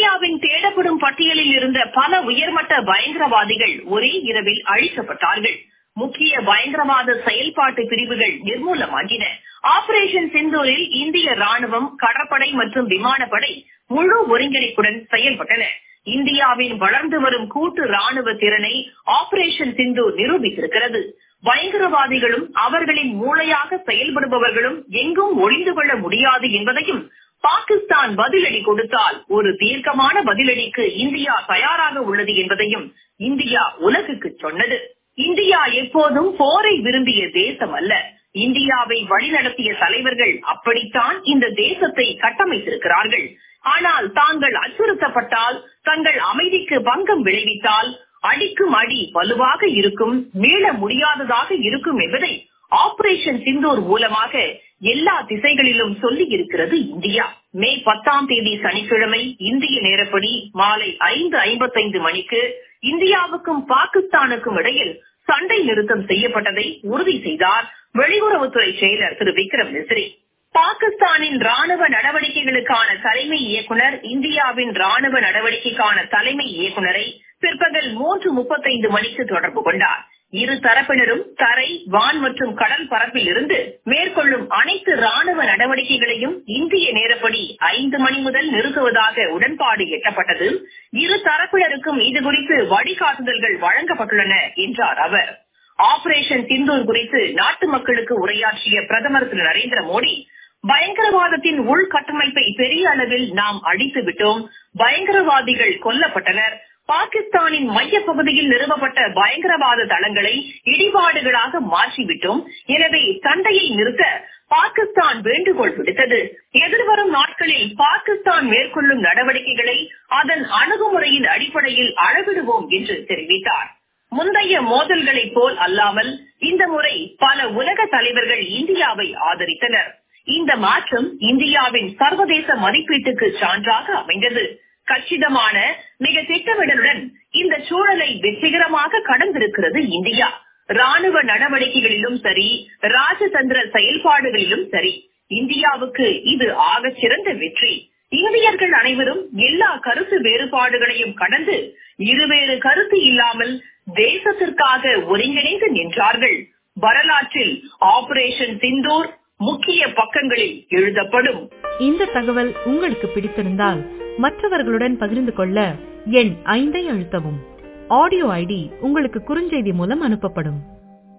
இந்தியாவின் தேடப்படும் பட்டியலில் இருந்த பல உயர்மட்ட பயங்கரவாதிகள் ஒரே இரவில் அழிக்கப்பட்டார்கள் முக்கிய பயங்கரவாத செயல்பாட்டு பிரிவுகள் நிர்மூலமாகின ஆபரேஷன் சிந்தூரில் இந்திய ராணுவம் கடற்படை மற்றும் விமானப்படை முழு ஒருங்கிணைப்புடன் செயல்பட்டன இந்தியாவின் வளர்ந்து வரும் கூட்டு ராணுவ திறனை ஆபரேஷன் சிந்தூர் நிரூபித்திருக்கிறது பயங்கரவாதிகளும் அவர்களின் மூளையாக செயல்படுபவர்களும் எங்கும் ஒளிந்து கொள்ள முடியாது என்பதையும் பாகிஸ்தான் பதிலடி கொடுத்தால் ஒரு தீர்க்கமான பதிலடிக்கு இந்தியா தயாராக உள்ளது என்பதையும் இந்தியா உலகுக்கு சொன்னது இந்தியா எப்போதும் போரை விரும்பிய தேசம் அல்ல இந்தியாவை வழிநடத்திய தலைவர்கள் அப்படித்தான் இந்த தேசத்தை கட்டமைத்திருக்கிறார்கள் ஆனால் தாங்கள் அச்சுறுத்தப்பட்டால் தங்கள் அமைதிக்கு பங்கம் விளைவித்தால் அடிக்கும் அடி வலுவாக இருக்கும் மீள முடியாததாக இருக்கும் என்பதை ஆபரேஷன் சிந்தூர் மூலமாக எல்லா திசைகளிலும் சொல்லி இருக்கிறது இந்தியா மே பத்தாம் தேதி சனிக்கிழமை இந்திய நேரப்படி மாலை ஐந்து ஐம்பத்தைந்து மணிக்கு இந்தியாவுக்கும் பாகிஸ்தானுக்கும் இடையில் சண்டை நிறுத்தம் செய்யப்பட்டதை உறுதி செய்தார் வெளியுறவுத்துறை செயலர் திரு விக்ரம் மிஸ்ரி பாகிஸ்தானின் ராணுவ நடவடிக்கைகளுக்கான தலைமை இயக்குனர் இந்தியாவின் ராணுவ நடவடிக்கைக்கான தலைமை இயக்குனரை பிற்பகல் மூன்று முப்பத்தைந்து மணிக்கு தொடர்பு கொண்டார் இரு தரப்பினரும் தரை வான் மற்றும் கடல் பரப்பில் இருந்து மேற்கொள்ளும் அனைத்து ராணுவ நடவடிக்கைகளையும் இந்திய நேரப்படி ஐந்து மணி முதல் நிறுத்துவதாக உடன்பாடு எட்டப்பட்டது இரு தரப்பினருக்கும் இதுகுறித்து வழிகாட்டுதல்கள் வழங்கப்பட்டுள்ளன என்றார் அவர் ஆபரேஷன் சிந்தூர் குறித்து நாட்டு மக்களுக்கு உரையாற்றிய பிரதமர் திரு நரேந்திர மோடி பயங்கரவாதத்தின் உள்கட்டமைப்பை பெரிய அளவில் நாம் அடித்து விட்டோம் பயங்கரவாதிகள் கொல்லப்பட்டனர் பாகிஸ்தானின் மைய பகுதியில் நிறுவப்பட்ட பயங்கரவாத தளங்களை இடிபாடுகளாக மாற்றிவிட்டோம் எனவே சண்டையை நிறுத்த பாகிஸ்தான் வேண்டுகோள் விடுத்தது எதிர்வரும் நாட்களில் பாகிஸ்தான் மேற்கொள்ளும் நடவடிக்கைகளை அதன் அணுகுமுறையின் அடிப்படையில் அளவிடுவோம் என்று தெரிவித்தார் முந்தைய மோதல்களைப் போல் அல்லாமல் இந்த முறை பல உலக தலைவர்கள் இந்தியாவை ஆதரித்தனர் இந்த மாற்றம் இந்தியாவின் சர்வதேச மதிப்பீட்டுக்கு சான்றாக அமைந்தது கச்சிதமான மிக திட்டமிடலுடன் இந்த சூழலை வெற்றிகரமாக கடந்திருக்கிறது இந்தியா ராணுவ நடவடிக்கைகளிலும் சரி ராஜதந்திர செயல்பாடுகளிலும் சரி இந்தியாவுக்கு இது ஆகச் சிறந்த வெற்றி இந்தியர்கள் அனைவரும் எல்லா கருத்து வேறுபாடுகளையும் கடந்து இருவேறு கருத்து இல்லாமல் தேசத்திற்காக ஒருங்கிணைந்து நின்றார்கள் வரலாற்றில் ஆபரேஷன் சிந்தூர் முக்கிய பக்கங்களில் எழுதப்படும் இந்த தகவல் உங்களுக்கு பிடித்திருந்தால் மற்றவர்களுடன் பகிர்ந்து கொள்ள எண் ஐந்தை அழுத்தவும் ஆடியோ ஐடி உங்களுக்கு குறுஞ்செய்தி மூலம் அனுப்பப்படும்